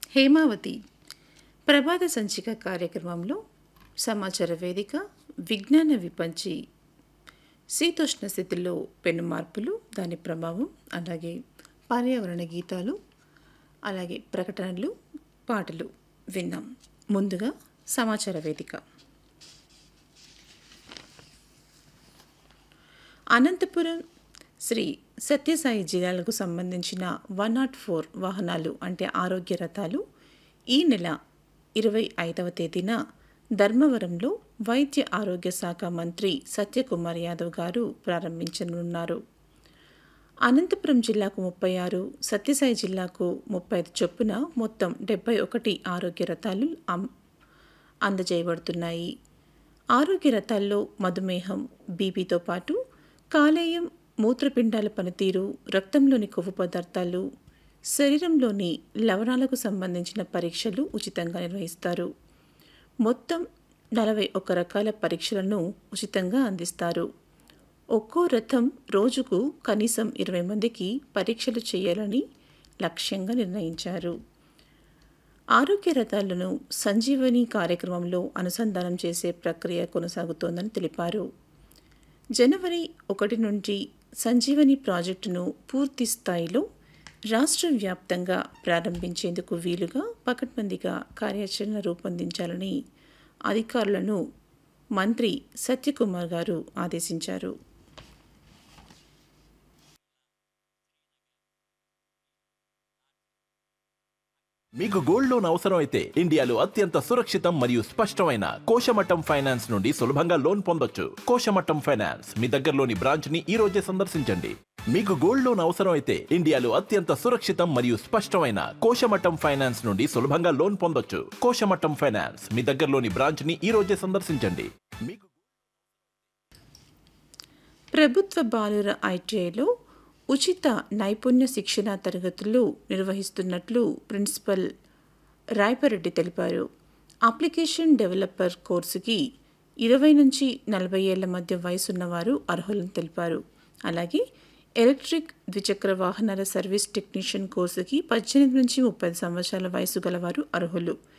హేమావతి ప్రభాత సంచిక కార్యక్రమంలో సమాచార వేదిక విజ్ఞాన విపంచి శీతోష్ణ స్థితిలో పెను మార్పులు దాని ప్రభావం అలాగే పర్యావరణ గీతాలు అలాగే ప్రకటనలు పాటలు విన్నాం ముందుగా సమాచార వేదిక అనంతపురం శ్రీ సత్యసాయి జిల్లాలకు సంబంధించిన వన్ నాట్ ఫోర్ వాహనాలు అంటే ఆరోగ్య రథాలు ఈ నెల ఇరవై ఐదవ తేదీన ధర్మవరంలో వైద్య ఆరోగ్య శాఖ మంత్రి సత్యకుమార్ యాదవ్ గారు ప్రారంభించనున్నారు అనంతపురం జిల్లాకు ముప్పై ఆరు సత్యసాయి జిల్లాకు ముప్పై ఐదు చొప్పున మొత్తం డెబ్బై ఒకటి ఆరోగ్య రథాలు అమ్- అందజేయబడుతున్నాయి ఆరోగ్య రథాల్లో మధుమేహం బీపీతో పాటు కాలేయం మూత్రపిండాల పనితీరు రక్తంలోని కొవ్వు పదార్థాలు శరీరంలోని లవణాలకు సంబంధించిన పరీక్షలు ఉచితంగా నిర్వహిస్తారు మొత్తం నలభై ఒక్క రకాల పరీక్షలను ఉచితంగా అందిస్తారు ఒక్కో రథం రోజుకు కనీసం ఇరవై మందికి పరీక్షలు చేయాలని లక్ష్యంగా నిర్ణయించారు ఆరోగ్య రథాలను సంజీవని కార్యక్రమంలో అనుసంధానం చేసే ప్రక్రియ కొనసాగుతోందని తెలిపారు జనవరి ఒకటి నుంచి సంజీవని ప్రాజెక్టును పూర్తి స్థాయిలో రాష్ట్ర వ్యాప్తంగా ప్రారంభించేందుకు వీలుగా పకడ్బందీగా కార్యాచరణ రూపొందించాలని అధికారులను మంత్రి సత్యకుమార్ గారు ఆదేశించారు మీకు గోల్డ్ లోన్ అవసరం అయితే ఇండియాలో అత్యంత సురక్షితం మరియు స్పష్టమైన కోశమట్టం ఫైనాన్స్ నుండి సులభంగా లోన్ పొందొచ్చు కోశమట్టం ఫైనాన్స్ మీ దగ్గరలోని బ్రాంచ్ ని ఈ రోజే సందర్శించండి మీకు గోల్డ్ లోన్ అవసరం అయితే ఇండియాలో అత్యంత సురక్షితం మరియు స్పష్టమైన కోశమట్టం ఫైనాన్స్ నుండి సులభంగా లోన్ పొందొచ్చు కోశమట్టం ఫైనాన్స్ మీ దగ్గరలోని బ్రాంచ్ ని ఈ రోజే సందర్శించండి మీకు ప్రభుత్వ బాలుర ఐటీఐలో ఉచిత నైపుణ్య శిక్షణ తరగతులు నిర్వహిస్తున్నట్లు ప్రిన్సిపల్ రాయపరెడ్డి తెలిపారు అప్లికేషన్ డెవలపర్ కోర్సుకి ఇరవై నుంచి నలభై ఏళ్ల మధ్య వయసున్నవారు అర్హులను తెలిపారు అలాగే ఎలక్ట్రిక్ ద్విచక్ర వాహనాల సర్వీస్ టెక్నీషియన్ కోర్సుకి పద్దెనిమిది నుంచి ముప్పై సంవత్సరాల వయసు గలవారు అర్హులు